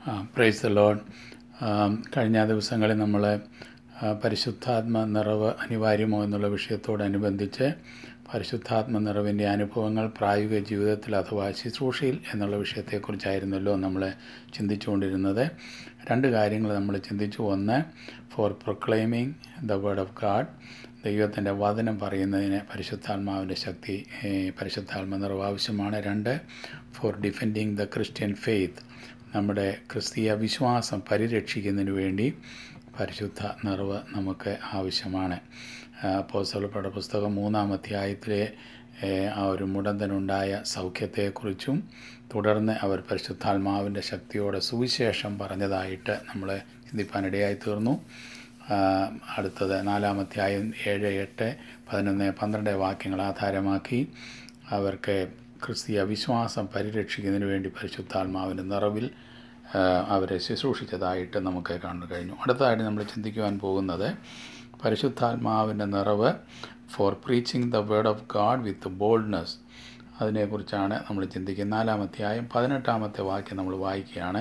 price loan കഴിഞ്ഞ ദിവസങ്ങളിൽ നമ്മൾ പരിശുദ്ധാത്മ നിറവ് അനിവാര്യമോ എന്നുള്ള വിഷയത്തോടനുബന്ധിച്ച് പരിശുദ്ധാത്മ നിറവിൻ്റെ അനുഭവങ്ങൾ പ്രായോഗിക ജീവിതത്തിൽ അഥവാ ശുശ്രൂഷയിൽ എന്നുള്ള വിഷയത്തെക്കുറിച്ചായിരുന്നല്ലോ നമ്മൾ ചിന്തിച്ചുകൊണ്ടിരുന്നത് രണ്ട് കാര്യങ്ങൾ നമ്മൾ ചിന്തിച്ചു ഒന്ന് for proclaiming the word of God ദൈവത്തിൻ്റെ വചനം പറയുന്നതിന് പരിശുദ്ധാത്മാവിൻ്റെ ശക്തി പരിശുദ്ധാത്മ നിറവ് ആവശ്യമാണ് രണ്ട് for defending the Christian faith നമ്മുടെ ക്രിസ്തീയ വിശ്വാസം പരിരക്ഷിക്കുന്നതിന് വേണ്ടി പരിശുദ്ധ നിറവ് നമുക്ക് ആവശ്യമാണ് പോസ്റ്റലുകളുടെ പുസ്തകം മൂന്നാം അധ്യായത്തിലെ ആ ഒരു മുടന്തനുണ്ടായ സൗഖ്യത്തെക്കുറിച്ചും തുടർന്ന് അവർ പരിശുദ്ധാത്മാവിൻ്റെ ശക്തിയോടെ സുവിശേഷം പറഞ്ഞതായിട്ട് നമ്മൾ ചിന്തിപ്പാനിടയായി തീർന്നു അടുത്തത് നാലാമധ്യായം ഏഴ് എട്ട് പതിനൊന്ന് പന്ത്രണ്ട് വാക്യങ്ങൾ ആധാരമാക്കി അവർക്ക് ക്രിസ്തീയ വിശ്വാസം പരിരക്ഷിക്കുന്നതിന് വേണ്ടി പരിശുദ്ധാത്മാവിൻ്റെ നിറവിൽ അവരെ ശുശ്രൂഷിച്ചതായിട്ട് നമുക്ക് കാണാൻ കഴിഞ്ഞു അടുത്തതായിട്ട് നമ്മൾ ചിന്തിക്കുവാൻ പോകുന്നത് പരിശുദ്ധാത്മാവിൻ്റെ നിറവ് for preaching the word of God with boldness അതിനെക്കുറിച്ചാണ് നമ്മൾ ചിന്തിക്കുന്നത് നാലാമധ്യായം പതിനെട്ടാമത്തെ വാക്യം നമ്മൾ വായിക്കുകയാണ്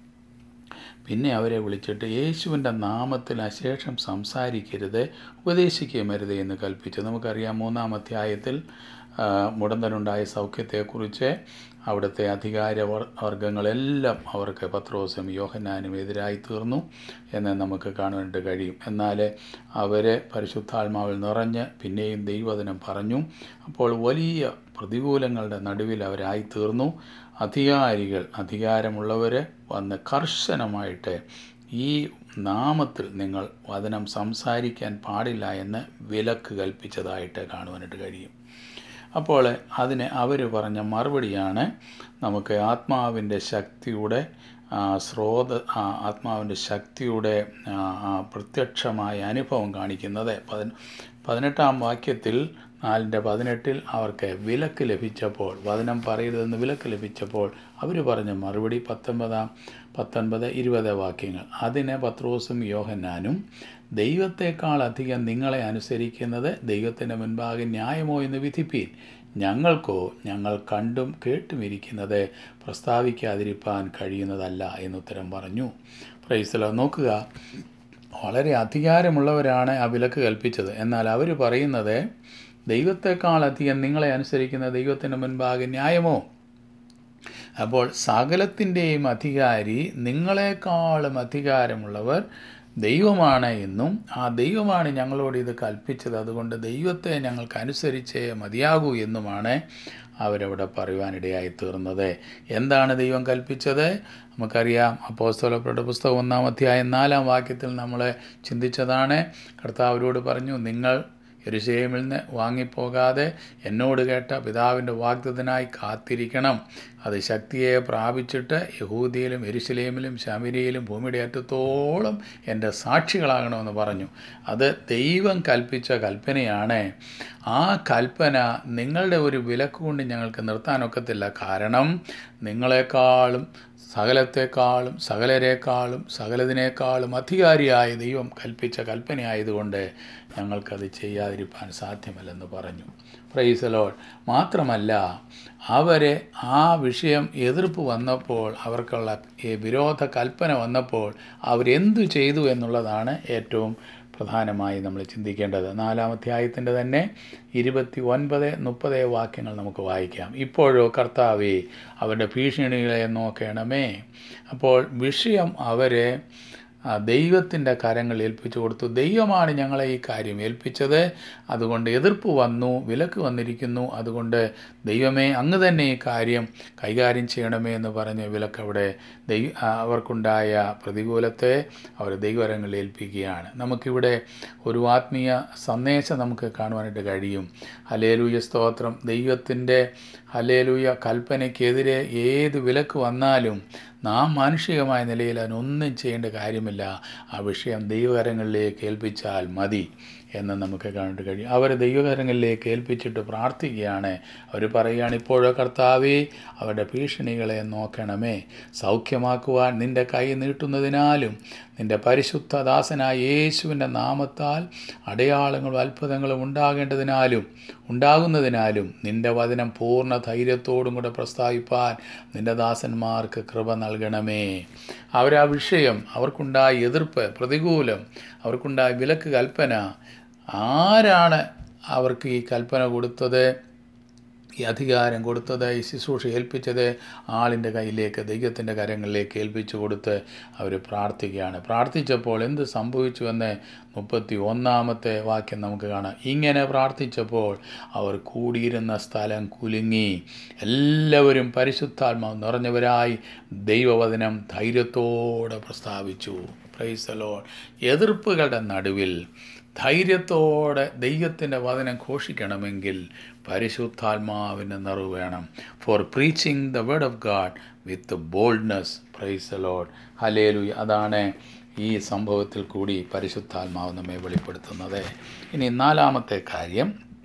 പിന്നെ അവരെ വിളിച്ചിട്ട് യേശുവിൻ്റെ നാമത്തിൽ അശേഷം സംസാരിക്കരുത് ഉപദേശിക്കുകയരുത് എന്ന് കൽപ്പിച്ചു നമുക്കറിയാം മൂന്നാം അധ്യായത്തിൽ മുടന്തനുണ്ടായ സൗഖ്യത്തെക്കുറിച്ച് അവിടുത്തെ അധികാര വർഗങ്ങളെല്ലാം അവർക്ക് പത്രോസും യോഹന്നാനും എതിരായി തീർന്നു എന്ന് നമുക്ക് കാണാനായിട്ട് കഴിയും എന്നാൽ അവർ പരിശുദ്ധാത്മാവിൽ നിറഞ്ഞ് പിന്നെയും ദൈവദിനം പറഞ്ഞു അപ്പോൾ വലിയ പ്രതികൂലങ്ങളുടെ നടുവിൽ അവരായി തീർന്നു അധികാരികൾ അധികാരമുള്ളവർ വന്ന് കർശനമായിട്ട് ഈ നാമത്തിൽ നിങ്ങൾ വചനം സംസാരിക്കാൻ പാടില്ല എന്ന് വിലക്ക് കൽപ്പിച്ചതായിട്ട് കാണുവാനായിട്ട് കഴിയും അപ്പോൾ അതിന് അവർ പറഞ്ഞ മറുപടിയാണ് നമുക്ക് ആത്മാവിൻ്റെ ശക്തിയുടെ സ്രോത ആത്മാവിൻ്റെ ശക്തിയുടെ പ്രത്യക്ഷമായ അനുഭവം കാണിക്കുന്നത് പതി പതിനെട്ടാം വാക്യത്തിൽ നാലിൻ്റെ പതിനെട്ടിൽ അവർക്ക് വിലക്ക് ലഭിച്ചപ്പോൾ വചനം പറയരുതെന്ന് വിലക്ക് ലഭിച്ചപ്പോൾ അവർ പറഞ്ഞ മറുപടി പത്തൊമ്പതാം പത്തൊൻപത് ഇരുപത് വാക്യങ്ങൾ അതിന് പത്രോസും യോഹന്നാനും ദൈവത്തെക്കാൾ അധികം നിങ്ങളെ അനുസരിക്കുന്നത് ദൈവത്തിൻ്റെ മുൻപാകെ ന്യായമോ എന്ന് വിധിപ്പീൻ ഞങ്ങൾക്കോ ഞങ്ങൾ കണ്ടും കേട്ടുമിരിക്കുന്നത് പ്രസ്താവിക്കാതിരിക്കാൻ കഴിയുന്നതല്ല എന്നുത്തരം പറഞ്ഞു പ്രൈസലോ നോക്കുക വളരെ അധികാരമുള്ളവരാണ് ആ വിലക്ക് കൽപ്പിച്ചത് എന്നാൽ അവർ പറയുന്നത് ദൈവത്തെക്കാൾ അധികം നിങ്ങളെ അനുസരിക്കുന്ന ദൈവത്തിൻ്റെ മുൻപാകെ ന്യായമോ അപ്പോൾ സകലത്തിൻ്റെയും അധികാരി നിങ്ങളെക്കാളും അധികാരമുള്ളവർ ദൈവമാണ് എന്നും ആ ദൈവമാണ് ഞങ്ങളോട് ഇത് കൽപ്പിച്ചത് അതുകൊണ്ട് ദൈവത്തെ ഞങ്ങൾക്ക് അനുസരിച്ചേ മതിയാകൂ എന്നുമാണ് അവരവിടെ പറയുവാനിടയായി തീർന്നത് എന്താണ് ദൈവം കൽപ്പിച്ചത് നമുക്കറിയാം അപ്പോസ്തലപ്പെട്ട പുസ്തകം ഒന്നാം അധ്യായം നാലാം വാക്യത്തിൽ നമ്മൾ ചിന്തിച്ചതാണ് കർത്താവരോട് പറഞ്ഞു നിങ്ങൾ എരുശേമിൽ നിന്ന് വാങ്ങിപ്പോകാതെ എന്നോട് കേട്ട പിതാവിൻ്റെ വാഗ്ദത്തിനായി കാത്തിരിക്കണം അത് ശക്തിയെ പ്രാപിച്ചിട്ട് യഹൂദിയിലും എരുശലേമിലും ശമിരിയിലും ഭൂമിയുടെ അറ്റത്തോളം എൻ്റെ സാക്ഷികളാകണമെന്ന് പറഞ്ഞു അത് ദൈവം കൽപ്പിച്ച കൽപ്പനയാണ് ആ കൽപ്പന നിങ്ങളുടെ ഒരു വിലക്ക് കൊണ്ട് ഞങ്ങൾക്ക് നിർത്താനൊക്കത്തില്ല കാരണം നിങ്ങളെക്കാളും സകലത്തെക്കാളും സകലരെക്കാളും സകലതിനേക്കാളും അധികാരിയായ ദൈവം കൽപ്പിച്ച കൽപ്പനയായതുകൊണ്ട് ഞങ്ങൾക്കത് ചെയ്യാതിരിക്കാൻ സാധ്യമല്ലെന്ന് പറഞ്ഞു പ്രൈസലോൾ മാത്രമല്ല അവരെ ആ വിഷയം എതിർപ്പ് വന്നപ്പോൾ അവർക്കുള്ള വിരോധ കൽപ്പന വന്നപ്പോൾ അവരെന്തു ചെയ്തു എന്നുള്ളതാണ് ഏറ്റവും പ്രധാനമായി നമ്മൾ ചിന്തിക്കേണ്ടത് നാലാം അധ്യായത്തിൻ്റെ തന്നെ ഇരുപത്തി ഒൻപത് മുപ്പത് വാക്യങ്ങൾ നമുക്ക് വായിക്കാം ഇപ്പോഴോ കർത്താവേ അവരുടെ ഭീഷണികളെ നോക്കണമേ അപ്പോൾ വിഷയം അവരെ ദൈവത്തിൻ്റെ കരങ്ങൾ ഏൽപ്പിച്ചു കൊടുത്തു ദൈവമാണ് ഞങ്ങളെ ഈ കാര്യം ഏൽപ്പിച്ചത് അതുകൊണ്ട് എതിർപ്പ് വന്നു വിലക്ക് വന്നിരിക്കുന്നു അതുകൊണ്ട് ദൈവമേ അങ്ങ് തന്നെ ഈ കാര്യം കൈകാര്യം ചെയ്യണമേ എന്ന് പറഞ്ഞ് വിലക്ക് അവിടെ ദൈവ അവർക്കുണ്ടായ പ്രതികൂലത്തെ അവർ ദൈവരങ്ങളിൽ ഏൽപ്പിക്കുകയാണ് നമുക്കിവിടെ ഒരു ആത്മീയ സന്ദേശം നമുക്ക് കാണുവാനായിട്ട് കഴിയും ഹലേലൂയ സ്തോത്രം ദൈവത്തിൻ്റെ ഹലേലൂയ കൽപ്പനയ്ക്കെതിരെ ഏത് വിലക്ക് വന്നാലും നാം മാനുഷികമായ നിലയിൽ അതിനൊന്നും ചെയ്യേണ്ട കാര്യമില്ല ആ വിഷയം ദൈവകരങ്ങളിലേക്ക് ഏൽപ്പിച്ചാൽ മതി എന്ന് നമുക്ക് കാണാൻ കഴിയും അവർ ദൈവകരങ്ങളിലേക്ക് ഏൽപ്പിച്ചിട്ട് പ്രാർത്ഥിക്കുകയാണ് അവർ പറയുകയാണ് ഇപ്പോഴോ കർത്താവേ അവരുടെ ഭീഷണികളെ നോക്കണമേ സൗഖ്യമാക്കുവാൻ നിൻ്റെ കൈ നീട്ടുന്നതിനാലും നിൻ്റെ പരിശുദ്ധ ദാസനായ യേശുവിൻ്റെ നാമത്താൽ അടയാളങ്ങളും അത്ഭുതങ്ങളും ഉണ്ടാകേണ്ടതിനാലും ഉണ്ടാകുന്നതിനാലും നിൻ്റെ വചനം പൂർണ്ണ ധൈര്യത്തോടും കൂടെ പ്രസ്താവിപ്പാൻ നിൻ്റെ ദാസന്മാർക്ക് കൃപ നൽകണമേ അവരാ വിഷയം അവർക്കുണ്ടായ എതിർപ്പ് പ്രതികൂലം അവർക്കുണ്ടായ വിലക്ക് കൽപ്പന ആരാണ് അവർക്ക് ഈ കൽപ്പന കൊടുത്തത് ഈ അധികാരം കൊടുത്തത് ഈ ശുശ്രൂഷ ഏൽപ്പിച്ചത് ആളിൻ്റെ കയ്യിലേക്ക് ദൈവത്തിൻ്റെ കരങ്ങളിലേക്ക് ഏൽപ്പിച്ചു കൊടുത്ത് അവർ പ്രാർത്ഥിക്കുകയാണ് പ്രാർത്ഥിച്ചപ്പോൾ എന്ത് സംഭവിച്ചുവെന്ന് മുപ്പത്തി ഒന്നാമത്തെ വാക്യം നമുക്ക് കാണാം ഇങ്ങനെ പ്രാർത്ഥിച്ചപ്പോൾ അവർ കൂടിയിരുന്ന സ്ഥലം കുലുങ്ങി എല്ലാവരും പരിശുദ്ധാത്മാവ് നിറഞ്ഞവരായി ദൈവവചനം ധൈര്യത്തോടെ പ്രസ്താവിച്ചു പ്രൈസലോ എതിർപ്പുകളുടെ നടുവിൽ ധൈര്യത്തോടെ ദൈവത്തിൻ്റെ വചനം ഘോഷിക്കണമെങ്കിൽ പരിശുദ്ധാത്മാവിൻ്റെ നിറവ് വേണം for preaching the word of God with boldness praise Lord ഹലേലു അതാണ് ഈ സംഭവത്തിൽ കൂടി പരിശുദ്ധാത്മാവ് നമ്മെ വെളിപ്പെടുത്തുന്നത് ഇനി നാലാമത്തെ കാര്യം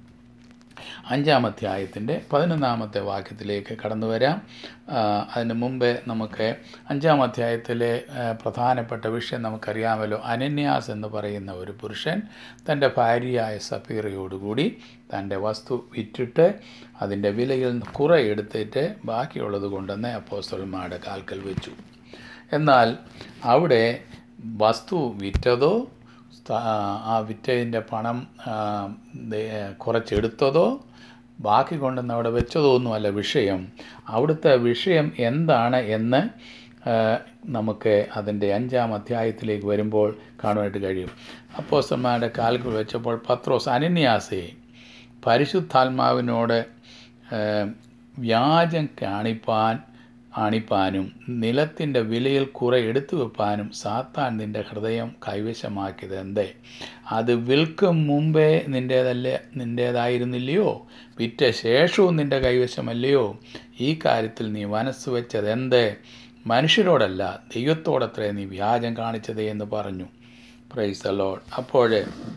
അഞ്ചാം അധ്യായത്തിൻ്റെ പതിനൊന്നാമത്തെ വാക്യത്തിലേക്ക് കടന്നു വരാം ആ, അതിന് മുമ്പേ നമുക്ക് അഞ്ചാം അധ്യായത്തിലെ ആ, പ്രധാനപ്പെട്ട വിഷയം നമുക്കറിയാമല്ലോ അനന്യാസ് എന്ന് പറയുന്ന ഒരു പുരുഷൻ തൻ്റെ ഭാര്യയായ സഫീറയോടുകൂടി തൻ്റെ വസ്തു വിറ്റിട്ട് അതിൻ്റെ വിലയിൽ നിന്ന് കുറെ എടുത്തിട്ട് ബാക്കിയുള്ളത് കൊണ്ടുവന്ന് അപ്പോസ്തലന്മാരുടെ കാൽക്കൽ വെച്ചു എന്നാൽ അവിടെ വസ്തു വിറ്റതോ സ്ഥാ- ആ വിറ്റതിൻ്റെ പണം ആ, ദേ- കുറച്ചെടുത്തതോ ബാക്കി കൊണ്ടുവന്ന് അവിടെ വെച്ചതോ ഒന്നുമല്ല വിഷയം അവിടുത്തെ വിഷയം എന്താണ് എന്ന് ആ, നമുക്ക് അതിൻ്റെ അഞ്ചാം അധ്യായത്തിലേക്ക് വരുമ്പോൾ കാണുവാനായിട്ട് കഴിയും അപ്പോസ്തലന്മാരുടെ കാൽക്കൽ വെച്ചപ്പോൾ പത്രോസ് അനന്യാസെ പരിശുദ്ധാത്മാവിനോട് ആ, വ്യാജം കാണിപ്പാൻ ആണിപ്പാനും നിലത്തിൻ്റെ വിലയിൽ കുറെ എടുത്തു വെപ്പാനും സാത്താൻ നിന്റെ ഹൃദയം കൈവശമാക്കിയത് എന്തേ അത് വിൽക്കും മുമ്പേ നിൻ്റേതല്ല നിൻ്റേതായിരുന്നില്ലയോ വിറ്റ ശേഷവും നിൻ്റെ കൈവശമല്ലയോ ഈ കാര്യത്തിൽ നീ മനസ്സ് വെച്ചത് എന്തേ മനുഷ്യരോടല്ല ദൈവത്തോടത്രേ നീ വ്യാജം കാണിച്ചത് എന്ന് പറഞ്ഞു പ്രൈസ് ദ ലോഡ് അപ്പോൾ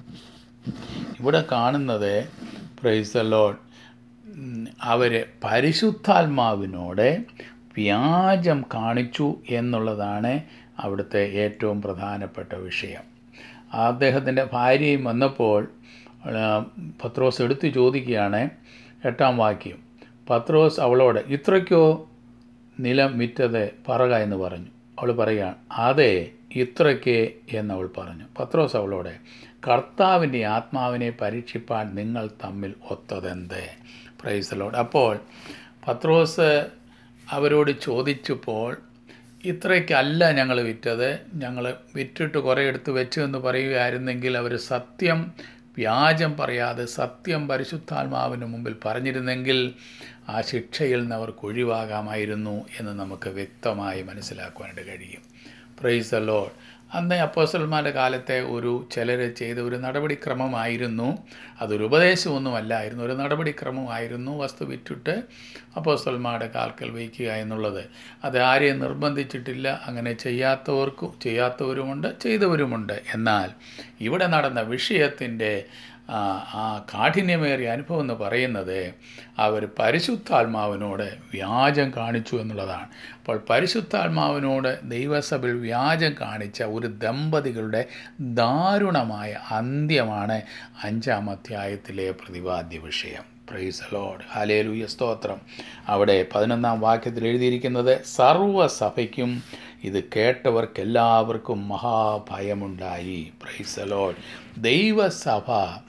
ഇവിടെ കാണുന്നത് പ്രൈസ് ദ ലോഡ് അവർ പരിശുദ്ധാത്മാവിനോട് വ്യാജം കാണിച്ചു എന്നുള്ളതാണ് അവിടുത്തെ ഏറ്റവും പ്രധാനപ്പെട്ട വിഷയം അദ്ദേഹത്തിൻ്റെ ഭാര്യയും വന്നപ്പോൾ ആ, പത്രോസ് എടുത്തു ചോദിക്കുകയാണ് എട്ടാം വാക്യം പത്രോസ് അവളോട് ഇത്രയ്ക്കോ നിലം വിറ്റത് പറക എന്ന് പറഞ്ഞു അവൾ പറയുകയാണ് അതെ ഇത്രയ്ക്ക് എന്നവൾ പറഞ്ഞു പത്രോസ് അവളോട് കർത്താവിൻ്റെ ആത്മാവിനെ പരീക്ഷിപ്പാൻ നിങ്ങൾ തമ്മിൽ ഒത്തതെന്ത് പ്രൈസലോട് അപ്പോൾ പത്രോസ് അവരോട് ചോദിച്ചപ്പോൾ ഇത്രയ്ക്കല്ല ഞങ്ങൾ വിറ്റത് ഞങ്ങൾ വിറ്റിട്ട് കുറേ എടുത്ത് വെച്ചു എന്ന് പറയുകയായിരുന്നെങ്കിൽ അവർ സത്യം വ്യാജം പറയാതെ സത്യം പരിശുദ്ധാത്മാവിന് മുമ്പിൽ പറഞ്ഞിരുന്നെങ്കിൽ ആ ശിക്ഷയിൽ നിന്ന് അവർക്ക് ഒഴിവാകാമായിരുന്നു എന്ന് നമുക്ക് വ്യക്തമായി മനസ്സിലാക്കുവാനായിട്ട് കഴിയും പ്രൈസ് ദ ലോഡ് അന്ന് അപ്പോസ്റ്റൽമാരുടെ കാലത്തെ ഒരു ചിലർ ചെയ്ത ഒരു നടപടിക്രമമായിരുന്നു അതൊരു ഉപദേശമൊന്നുമല്ലായിരുന്നു ഒരു നടപടിക്രമമായിരുന്നു വസ്തു വിറ്റിട്ട് അപ്പോസ്റ്റൽമാരുടെ കാൽക്കൽ വയ്ക്കുക എന്നുള്ളത് അത് ആരെയും നിർബന്ധിച്ചിട്ടില്ല അങ്ങനെ ചെയ്യാത്തവർക്കും ചെയ്യാത്തവരുമുണ്ട് ചെയ്തവരുമുണ്ട് എന്നാൽ ഇവിടെ നടന്ന വിഷയത്തിൻ്റെ ആ ആ കാഠിന്യമേറിയ അനുഭവം എന്ന് പറയുന്നത് അവർ പരിശുദ്ധാത്മാവിനോട് വ്യാജം കാണിച്ചു എന്നുള്ളതാണ് അപ്പോൾ പരിശുദ്ധാത്മാവിനോട് ദൈവസഭയിൽ വ്യാജം കാണിച്ച ഒരു ദമ്പതികളുടെ ദാരുണമായ അന്ത്യമാണ് അഞ്ചാം അധ്യായത്തിലെ പ്രതിപാദ്യ വിഷയം പ്രൈസ് ലോഡ് ഹലേലുയ സ്തോത്രം അവിടെ പതിനൊന്നാം വാക്യത്തിൽ എഴുതിയിരിക്കുന്നത് സർവ്വസഭയ്ക്കും ഇത് കേട്ടവർക്കെല്ലാവർക്കും മഹാഭയമുണ്ടായി പ്രൈസ് ലോഡ് ദൈവസഭ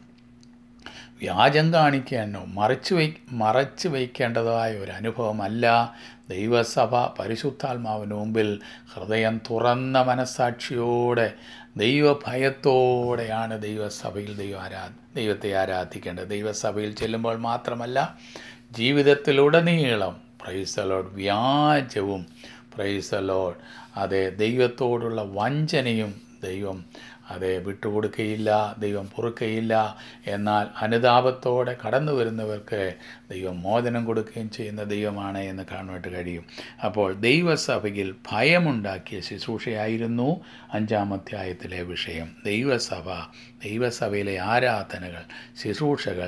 വ്യാജം കാണിക്കാനോ മറച്ചു വയ്ക്ക് മറച്ചു വയ്ക്കേണ്ടതായ ഒരു അനുഭവമല്ല ദൈവസഭ പരിശുദ്ധാത്മാവിന് മുമ്പിൽ ഹൃദയം തുറന്ന മനസാക്ഷിയോടെ ദൈവഭയത്തോടെയാണ് ദൈവസഭയിൽ ദൈവ ആരാ ദൈവത്തെ ആരാധിക്കേണ്ടത് ദൈവസഭയിൽ ചെല്ലുമ്പോൾ മാത്രമല്ല ജീവിതത്തിലുടനീളം പ്രൈസലോഡ് വ്യാജവും പ്രൈസലോഡ് അതെ ദൈവത്തോടുള്ള വഞ്ചനയും ദൈവം അതെ വിട്ടുകൊടുക്കുകയില്ല ദൈവം പൊറുക്കുകയില്ല എന്നാൽ അനുതാപത്തോടെ കടന്നു വരുന്നവർക്ക് ദൈവം മോചനം കൊടുക്കുകയും ചെയ്യുന്ന ദൈവമാണ് എന്ന് കാണുവാനായിട്ട് കഴിയും അപ്പോൾ ദൈവസഭയിൽ ഭയമുണ്ടാക്കിയ ശുശ്രൂഷയായിരുന്നു അഞ്ചാം അധ്യായത്തിലെ വിഷയം ദൈവസഭ ദൈവസഭയിലെ ആരാധനകൾ ശുശ്രൂഷകൾ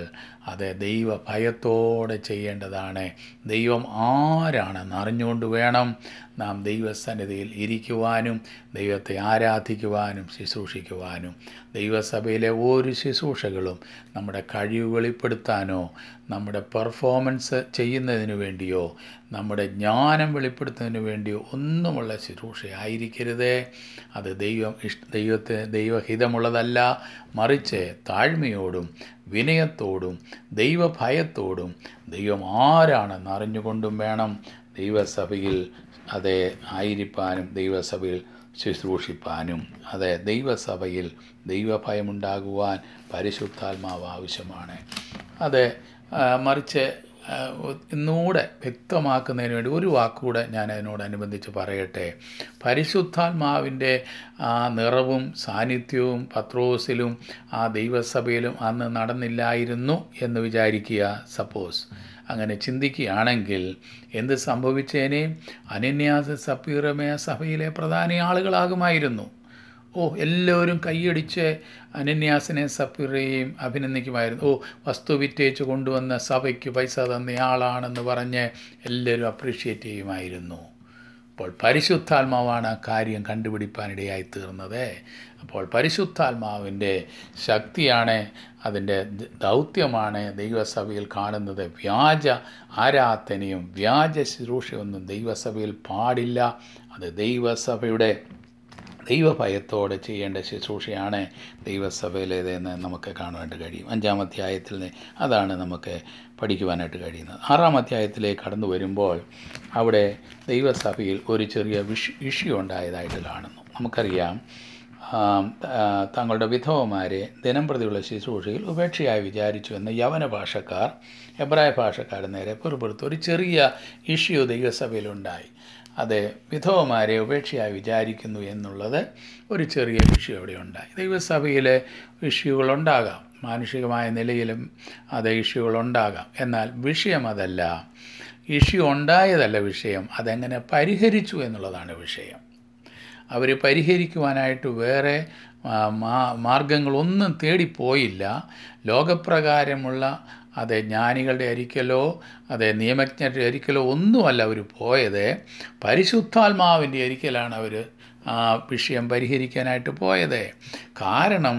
അത് ദൈവ ഭയത്തോടെ ചെയ്യേണ്ടതാണ് ദൈവം ആരാണെന്ന് അറിഞ്ഞുകൊണ്ട് വേണം നാം ദൈവസന്നിധിയിൽ ഇരിക്കുവാനും ദൈവത്തെ ആരാധിക്കുവാനും ശുശ്രൂഷിക്കുവാനും ദൈവസഭയിലെ ഒരു ശുശ്രൂഷകളും നമ്മുടെ കഴിവ് വെളിപ്പെടുത്താനോ നമ്മുടെ പെർഫോമൻസ് ചെയ്യുന്നതിന് വേണ്ടിയോ നമ്മുടെ ജ്ഞാനം വെളിപ്പെടുത്തുന്നതിന് വേണ്ടിയോ ഒന്നുമുള്ള ശുശ്രൂഷയായിരിക്കരുത് അത് ദൈവം ഇഷ്ട ദൈവത്തെ ദൈവഹിതമുള്ളതല്ല മറിച്ച് താഴ്മയോടും വിനയത്തോടും ദൈവഭയത്തോടും ദൈവം ആരാണെന്ന് അറിഞ്ഞുകൊണ്ടും വേണം ദൈവസഭയിൽ അതെ ആയിരിക്കാനും ദൈവസഭയിൽ ശുശ്രൂഷിപ്പാനും അതെ ദൈവസഭയിൽ ദൈവഭയമുണ്ടാകുവാൻ പരിശുദ്ധാത്മാവ് ആവശ്യമാണ് അതെ ആ, മറിച്ച് ആ, ഇന്നുകൂടെ വ്യക്തമാക്കുന്നതിന് വേണ്ടി ഒരു വാക്കുകൂടെ ഞാൻ അതിനോടനുബന്ധിച്ച് പറയട്ടെ പരിശുദ്ധാത്മാവിൻ്റെ ആ നിറവും സാന്നിധ്യവും പത്രോസിലും ആ ദൈവസഭയിലും അന്ന് നടന്നില്ലായിരുന്നു എന്ന് വിചാരിക്കുക സപ്പോസ് അങ്ങനെ ചിന്തിക്കുകയാണെങ്കിൽ എന്ത് സംഭവിച്ചേനെ അനന്യാസ സപ്പീറമയ സഭയിലെ പ്രധാന ആളുകളാകുമായിരുന്നു ഓ എല്ലാവരും കൈയടിച്ച് അനന്യാസിനെ സപ്പിറയും അഭിനന്ദിക്കുമായിരുന്നു ഓ വസ്തു വിറ്റേച്ച് കൊണ്ടുവന്ന സഭയ്ക്ക് പൈസ തന്നയാളാണെന്ന് പറഞ്ഞ് എല്ലാവരും അപ്രീഷിയേറ്റ് ചെയ്യുമായിരുന്നു അപ്പോൾ പരിശുദ്ധാത്മാവാണ് ആ കാര്യം കണ്ടുപിടിപ്പാനിടയായി തീർന്നത് അപ്പോൾ പരിശുദ്ധാത്മാവിൻ്റെ ശക്തിയാണ് അതിൻ്റെ ദ- ദൗത്യമാണ് ദൈവസഭയിൽ കാണുന്നത് വ്യാജ ആരാധനയും വ്യാജ ശുശ്രൂഷയൊന്നും ദൈവസഭയിൽ പാടില്ല അത് ദൈവസഭയുടെ ദൈവഭയത്തോടെ ചെയ്യേണ്ട ശുശ്രൂഷയാണ് ദൈവസഭയിലേതെന്ന് നമുക്ക് കാണുവാനായിട്ട് കഴിയും അഞ്ചാം അധ്യായത്തിൽ നിന്ന് അതാണ് നമുക്ക് പഠിക്കുവാനായിട്ട് കഴിയുന്നത് ആറാം അധ്യായത്തിലേക്ക് കടന്നു വരുമ്പോൾ അവിടെ ദൈവസഭയിൽ ഒരു ചെറിയ വിഷ് ഇഷ്യൂ ഉണ്ടായതായിട്ട് കാണുന്നു നമുക്കറിയാം ആം, ആ, തങ്ങളുടെ വിധവമാരെ ദിനം പ്രതിയുള്ള ശുശ്രൂഷയിൽ ഉപേക്ഷയായി വിചാരിച്ചു എന്ന് യവന ഭാഷക്കാർ എബ്രായ ഭാഷക്കാരുടെ നേരെ പുറപ്പെടുത്തു ഒരു ചെറിയ ഇഷ്യൂ ദൈവസഭയിലുണ്ടായി അത് വിധവമാരെ ഉപേക്ഷയായി വിചാരിക്കുന്നു എന്നുള്ളത് ഒരു ചെറിയ വിഷയം അവിടെ ഉണ്ടായി ദൈവസഭയിലെ ഇഷ്യൂകളുണ്ടാകാം മാനുഷികമായ നിലയിലും അത് ഇഷ്യൂകളുണ്ടാകാം എന്നാൽ വിഷയം അതല്ല ഇഷ്യൂ ഉണ്ടായതല്ല വിഷയം അതെങ്ങനെ പരിഹരിച്ചു എന്നുള്ളതാണ് വിഷയം അവർ പരിഹരിക്കുവാനായിട്ട് വേറെ ആ, മാ- മാർഗങ്ങളൊന്നും തേടിപ്പോയില്ല ലോകപ്രകാരമുള്ള അതെ ജ്ഞാനികളുടെ അരിക്കലോ അതെ നിയമജ്ഞരുടെ അരിക്കലോ ഒന്നുമല്ല അവർ പോയത് പരിശുദ്ധാത്മാവിൻ്റെ അരിക്കലാണ് അവർ ആ വിഷയം പരിഹരിക്കാനായിട്ട് പോയത് കാരണം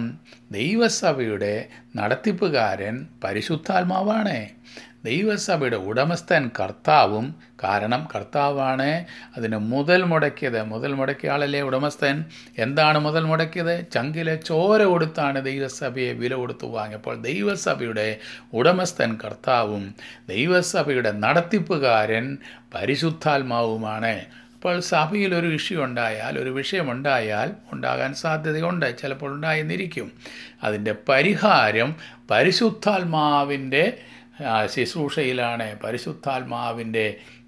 ദൈവസഭയുടെ നടത്തിപ്പുകാരൻ പരിശുദ്ധാത്മാവാണ് ദൈവസഭയുടെ ഉടമസ്ഥൻ കർത്താവും കാരണം കർത്താവാണ് അതിന് മുതൽ മുടക്കിയത് മുതൽ മുടക്കിയ ആളല്ലേ ഉടമസ്ഥൻ എന്താണ് മുതൽ മുടക്കിയത് ചങ്കിലെ ചോര കൊടുത്താണ് ദൈവസഭയെ വില കൊടുത്തു വാങ്ങിയപ്പോൾ ദൈവസഭയുടെ ഉടമസ്ഥൻ കർത്താവും ദൈവസഭയുടെ നടത്തിപ്പുകാരൻ പരിശുദ്ധാത്മാവുമാണ് അപ്പോൾ സഭയിൽ ഒരു ഇഷ്യൂ ഉണ്ടായാൽ ഒരു വിഷയമുണ്ടായാൽ ഉണ്ടാകാൻ സാധ്യതയുണ്ട് ചിലപ്പോൾ ഉണ്ടായെന്നിരിക്കും അതിൻ്റെ പരിഹാരം പരിശുദ്ധാത്മാവിൻ്റെ ആ, ശുശ്രൂഷയിലാണ് പരിശുദ്ധാത്മാവിൻ്റെ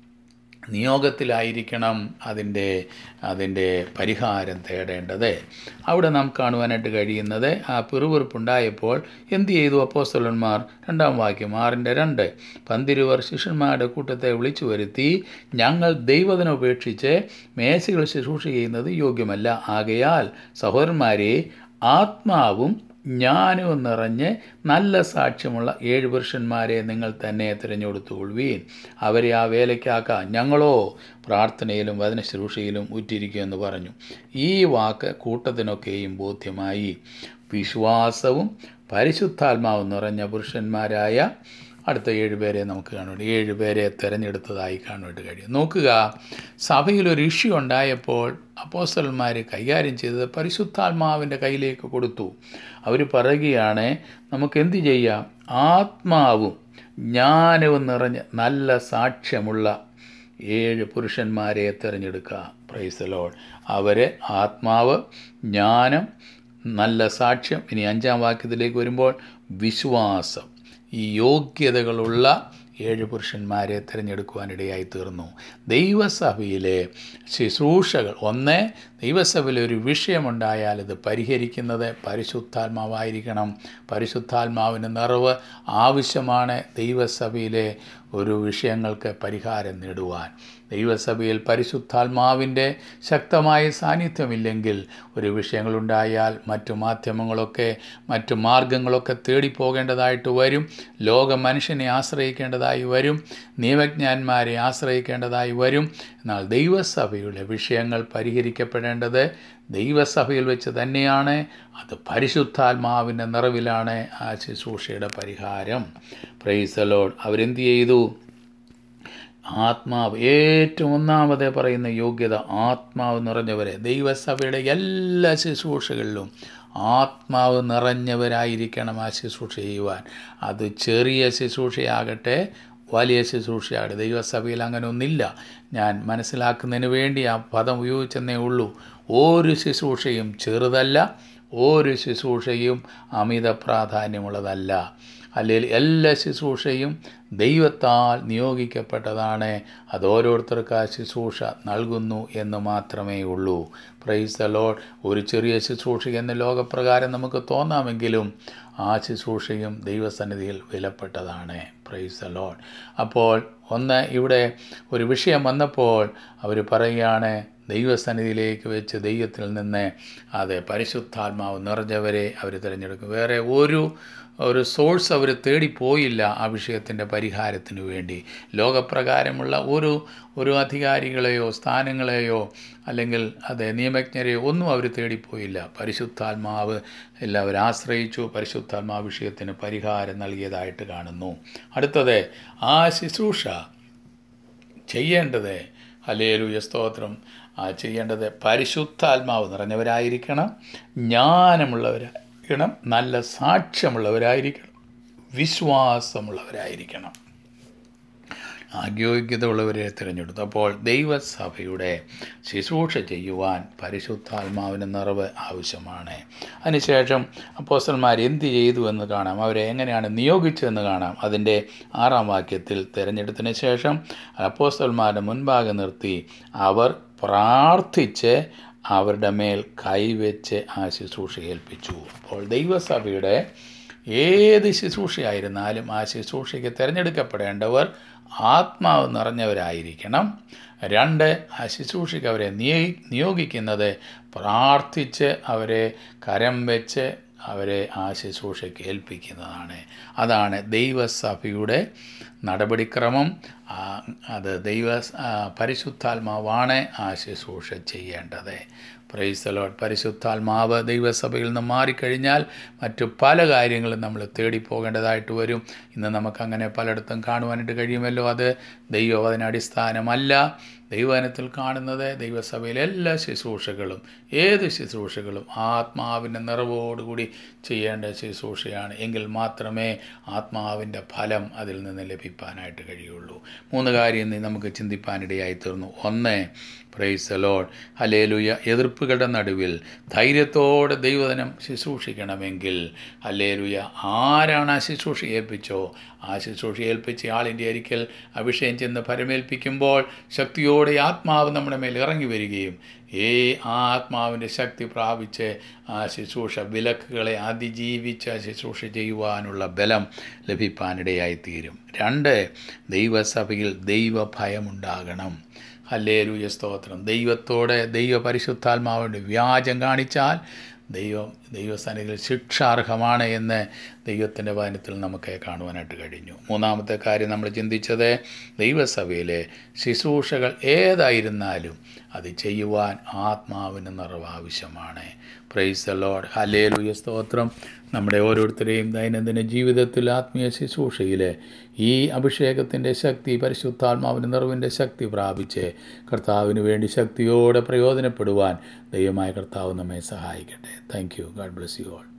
നിയോഗത്തിലായിരിക്കണം അതിൻ്റെ അതിൻ്റെ പരിഹാരം തേടേണ്ടത് അവിടെ നാം കാണുവാനായിട്ട് കഴിയുന്നത് ആ പിറുപിറുപ്പുണ്ടായപ്പോൾ എന്ത് ചെയ്തു അപ്പോസ്തലന്മാർ രണ്ടാം വാക്യം ആറിൻ്റെ രണ്ട് പന്തിരുവർ ശിഷ്യന്മാരുടെ കൂട്ടത്തെ വിളിച്ചു വരുത്തി ഞങ്ങൾ ദൈവത്തിനെ ഉപേക്ഷിച്ച് മേശകൾ ശുശ്രൂഷ ചെയ്യുന്നത് യോഗ്യമല്ല ആകയാൽ സഹോദരന്മാരെ ആത്മാവും ജ്ഞാനവും നിറഞ്ഞ് നല്ല സാക്ഷ്യമുള്ള ഏഴ് പുരുഷന്മാരെ നിങ്ങൾ തന്നെ തിരഞ്ഞെടുത്തുകൊള്ളുവീൻ അവരെ ആ വേലയ്ക്കാക്കാം ഞങ്ങളോ പ്രാർത്ഥനയിലും വചന ശുശ്രൂഷയിലും ഉറ്റിരിക്കുമെന്ന് പറഞ്ഞു ഈ വാക്ക് കൂട്ടത്തിനൊക്കെയും ബോധ്യമായി വിശ്വാസവും പരിശുദ്ധാത്മാവും നിറഞ്ഞ പുരുഷന്മാരായ അടുത്ത ഏഴുപേരെ നമുക്ക് കാണുന്നുണ്ട് ഏഴുപേരെ തിരഞ്ഞെടുത്തതായി കാണുവാനായിട്ട് കഴിയും നോക്കുക സഭയിൽ ഒരു ഇഷ്യൂ ഉണ്ടായപ്പോൾ അപ്പോസ്റ്റലന്മാർ കൈകാര്യം ചെയ്തത് പരിശുദ്ധാത്മാവിൻ്റെ കയ്യിലേക്ക് കൊടുത്തു അവർ പറയുകയാണ് നമുക്ക് എന്ത് ചെയ്യാം ആത്മാവും ജ്ഞാനവും നിറഞ്ഞ നല്ല സാക്ഷ്യമുള്ള ഏഴ് പുരുഷന്മാരെ തിരഞ്ഞെടുക്കുക പ്രൈസലോൾ അവർ ആത്മാവ് ജ്ഞാനം നല്ല സാക്ഷ്യം ഇനി അഞ്ചാം വാക്യത്തിലേക്ക് വരുമ്പോൾ വിശ്വാസം ഈ യോഗ്യതകളുള്ള ഏഴ് പുരുഷന്മാരെ തിരഞ്ഞെടുക്കുവാനിടയായി തീർന്നു ദൈവസഭയിലെ ശുശ്രൂഷകൾ ഒന്ന് ദൈവസഭയിലെ ഒരു വിഷയമുണ്ടായാൽ ഇത് പരിഹരിക്കുന്നത് പരിശുദ്ധാത്മാവായിരിക്കണം പരിശുദ്ധാത്മാവിന് നിറവ് ആവശ്യമാണ് ദൈവസഭയിലെ ഒരു വിഷയങ്ങൾക്ക് പരിഹാരം നേടുവാൻ ദൈവസഭയിൽ പരിശുദ്ധാത്മാവിൻ്റെ ശക്തമായ സാന്നിധ്യമില്ലെങ്കിൽ ഒരു വിഷയങ്ങളുണ്ടായാൽ മറ്റു മാധ്യമങ്ങളൊക്കെ മറ്റു മാർഗങ്ങളൊക്കെ തേടിപ്പോകേണ്ടതായിട്ട് വരും ലോക മനുഷ്യനെ ആശ്രയിക്കേണ്ടതായി വരും നിയമജ്ഞാന്മാരെ ആശ്രയിക്കേണ്ടതായി വരും എന്നാൽ ദൈവസഭയുടെ വിഷയങ്ങൾ പരിഹരിക്കപ്പെടേണ്ടത് ദൈവസഭയിൽ വെച്ച് തന്നെയാണ് അത് പരിശുദ്ധാത്മാവിൻ്റെ നിറവിലാണ് ആ ശുശ്രൂഷയുടെ പരിഹാരം പ്രൈസലോഡ് അവരെന്ത് ചെയ്തു ആത്മാവ് ഏറ്റവും ഒന്നാമത് പറയുന്ന യോഗ്യത ആത്മാവ് നിറഞ്ഞവരെ ദൈവസഭയുടെ എല്ലാ ശുശ്രൂഷകളിലും ആത്മാവ് നിറഞ്ഞവരായിരിക്കണം ആ ശുശ്രൂഷ ചെയ്യുവാൻ അത് ചെറിയ ശുശ്രൂഷയാകട്ടെ വലിയ ശുശ്രൂഷയാകട്ടെ ദൈവസഭയിൽ അങ്ങനെ ഒന്നില്ല ഞാൻ മനസ്സിലാക്കുന്നതിന് വേണ്ടി ആ പദം ഉപയോഗിച്ചെന്നേ ഉള്ളൂ ഒരു ശുശ്രൂഷയും ചെറുതല്ല ഒരു ശുശ്രൂഷയും അമിത പ്രാധാന്യമുള്ളതല്ല അല്ലെങ്കിൽ എല്ലാ ശുശ്രൂഷയും ദൈവത്താൽ നിയോഗിക്കപ്പെട്ടതാണ് അത് ഓരോരുത്തർക്ക് ആ ശുശ്രൂഷ നൽകുന്നു എന്ന് മാത്രമേ ഉള്ളൂ പ്രൈസ് ദ ലോഡ് ഒരു ചെറിയ ശുശ്രൂഷ എന്ന ലോകപ്രകാരം നമുക്ക് തോന്നാമെങ്കിലും ആ ശുശ്രൂഷയും ദൈവസന്നിധിയിൽ വിലപ്പെട്ടതാണ് പ്രൈസ് ദ ലോഡ് അപ്പോൾ ഒന്ന് ഇവിടെ ഒരു വിഷയം വന്നപ്പോൾ അവർ പറയുകയാണ് ദൈവസന്നിധിയിലേക്ക് വെച്ച് ദൈവത്തിൽ നിന്ന് അത് പരിശുദ്ധാത്മാവ് നിറഞ്ഞവരെ അവർ തിരഞ്ഞെടുക്കും വേറെ ഒരു ഒരു സോഴ്സ് അവർ തേടിപ്പോയില്ല ആ വിഷയത്തിൻ്റെ പരിഹാരത്തിന് വേണ്ടി ലോകപ്രകാരമുള്ള ഒരു ഒരു അധികാരികളെയോ സ്ഥാനങ്ങളെയോ അല്ലെങ്കിൽ അതെ നിയമജ്ഞരെയോ ഒന്നും അവർ തേടിപ്പോയില്ല പരിശുദ്ധാത്മാവ് എല്ലാവരും ആശ്രയിച്ചു പരിശുദ്ധാത്മാവ് വിഷയത്തിന് പരിഹാരം നൽകിയതായിട്ട് കാണുന്നു അടുത്തത് ആ ശുശ്രൂഷ ചെയ്യേണ്ടത് ഹലേലുയ സ്തോത്രം ആ ചെയ്യേണ്ടത് പരിശുദ്ധാത്മാവ് നിറഞ്ഞവരായിരിക്കണം ജ്ഞാനമുള്ളവരായിരിക്കണം നല്ല സാക്ഷ്യമുള്ളവരായിരിക്കണം വിശ്വാസമുള്ളവരായിരിക്കണം അയോഗ്യതയുള്ളവരെ തിരഞ്ഞെടുത്തു അപ്പോൾ ദൈവസഭയുടെ ശുശ്രൂഷ ചെയ്യുവാൻ പരിശുദ്ധാത്മാവിന് നിറവ് ആവശ്യമാണ് അതിനുശേഷം അപ്പോസ്റ്റന്മാർ എന്ത് ചെയ്തു എന്ന് കാണാം അവരെ എങ്ങനെയാണ് നിയോഗിച്ചതെന്ന് കാണാം അതിൻ്റെ ആറാം വാക്യത്തിൽ തിരഞ്ഞെടുത്തതിന് ശേഷം അപ്പോസ്റ്റന്മാരുടെ മുൻപാകെ നിർത്തി അവർ പ്രാർത്ഥിച്ച് അവരുടെ മേൽ കൈവച്ച് ആ ശുശ്രൂഷ ഏൽപ്പിച്ചു അപ്പോൾ ദൈവസഭയുടെ ഏത് ശുശ്രൂഷയായിരുന്നാലും ആ ശുശ്രൂഷയ്ക്ക് തിരഞ്ഞെടുക്കപ്പെടേണ്ടവർ ആത്മാവ് നിറഞ്ഞവരായിരിക്കണം രണ്ട് ആ ശുശ്രൂഷയ്ക്ക് അവരെ നിയോഗി നിയോഗിക്കുന്നത് പ്രാർത്ഥിച്ച് അവരെ കരം വെച്ച് അവരെ ആ ശുശ്രൂഷയ്ക്ക് ഏൽപ്പിക്കുന്നതാണ് അതാണ് ദൈവസഭയുടെ നടപടിക്രമം അത് ദൈവ പരിശുദ്ധാത്മാവാണ് ആ ശുശ്രൂഷ ചെയ്യേണ്ടത് പ്രൈസലോട്ട് പരിശുദ്ധാത്മാവ് ദൈവസഭയിൽ നിന്ന് മാറിക്കഴിഞ്ഞാൽ മറ്റു പല കാര്യങ്ങളും നമ്മൾ തേടിപ്പോകേണ്ടതായിട്ട് വരും ഇന്ന് നമുക്കങ്ങനെ പലയിടത്തും കാണുവാനായിട്ട് കഴിയുമല്ലോ അത് ദൈവവചന അടിസ്ഥാനമല്ല ദൈവവചനത്തിൽ കാണുന്നത് ദൈവസഭയിലെ എല്ലാ ശുശ്രൂഷകളും ഏത് ശുശ്രൂഷകളും ആത്മാവിൻ്റെ നിറവോടുകൂടി ചെയ്യേണ്ട ശുശ്രൂഷയാണ് എങ്കിൽ മാത്രമേ ആത്മാവിൻ്റെ ഫലം അതിൽ നിന്ന് ലഭിക്കാനായിട്ട് കഴിയുള്ളൂ മൂന്ന് കാര്യം നമുക്ക് ചിന്തിപ്പാനിടയായി തീർന്നു ഒന്ന് പ്രൈസ് ലോഡ് ഹലേലുയ എതിർപ്പുകളുടെ നടുവിൽ ധൈര്യത്തോടെ ദൈവദിനം ശുശ്രൂഷിക്കണമെങ്കിൽ ഹലേലുയ ആരാണ് ആ ശുശ്രൂഷ ഏൽപ്പിച്ചോ ആ ശുശ്രൂഷ ഏൽപ്പിച്ച ആളിൻ്റെ ഒരിക്കൽ അഭിഷേകം ചെന്ന് പരമേൽപ്പിക്കുമ്പോൾ ശക്തിയോടെ ആത്മാവ് നമ്മുടെ മേൽ ഇറങ്ങി വരികയും ഏ ആ ആത്മാവിൻ്റെ ശക്തി പ്രാപിച്ച് ആ ശുശ്രൂഷ വിലക്കുകളെ അതിജീവിച്ച് ആ ശുശ്രൂഷ ചെയ്യുവാനുള്ള ബലം ലഭിക്കാനിടയായിത്തീരും രണ്ട് ദൈവസഭയിൽ ദൈവഭയമുണ്ടാകണം ഹല്ലേലൂയ സ്തോത്രം ദൈവത്തോടെ ദൈവ പരിശുദ്ധാത്മാവിൻ്റെ വ്യാജം കാണിച്ചാൽ ദൈവം ദൈവസ്ഥാനത്തിൽ ശിക്ഷാർഹമാണ് എന്ന് ദൈവത്തിൻ്റെ വചനത്തിൽ നമുക്ക് കാണുവാനായിട്ട് കഴിഞ്ഞു മൂന്നാമത്തെ കാര്യം നമ്മൾ ചിന്തിച്ചത് ദൈവസഭയിലെ ശുശ്രൂഷകൾ ഏതായിരുന്നാലും അത് ചെയ്യുവാൻ ആത്മാവിന് നിറവ് ആവശ്യമാണ് പ്രൈസ് ദ ലോഡ് ഹലേലുയ സ്തോത്രം നമ്മുടെ ഓരോരുത്തരെയും ദൈനംദിന ജീവിതത്തിൽ ആത്മീയ ശുശ്രൂഷയിൽ ഈ അഭിഷേകത്തിൻ്റെ ശക്തി പരിശുദ്ധാത്മാവിൻ്റെ നിറവിൻ്റെ ശക്തി പ്രാപിച്ച് കർത്താവിന് വേണ്ടി ശക്തിയോടെ പ്രയോജനപ്പെടുവാൻ ദൈവമായ കർത്താവ് നമ്മെ സഹായിക്കട്ടെ thank you God bless you all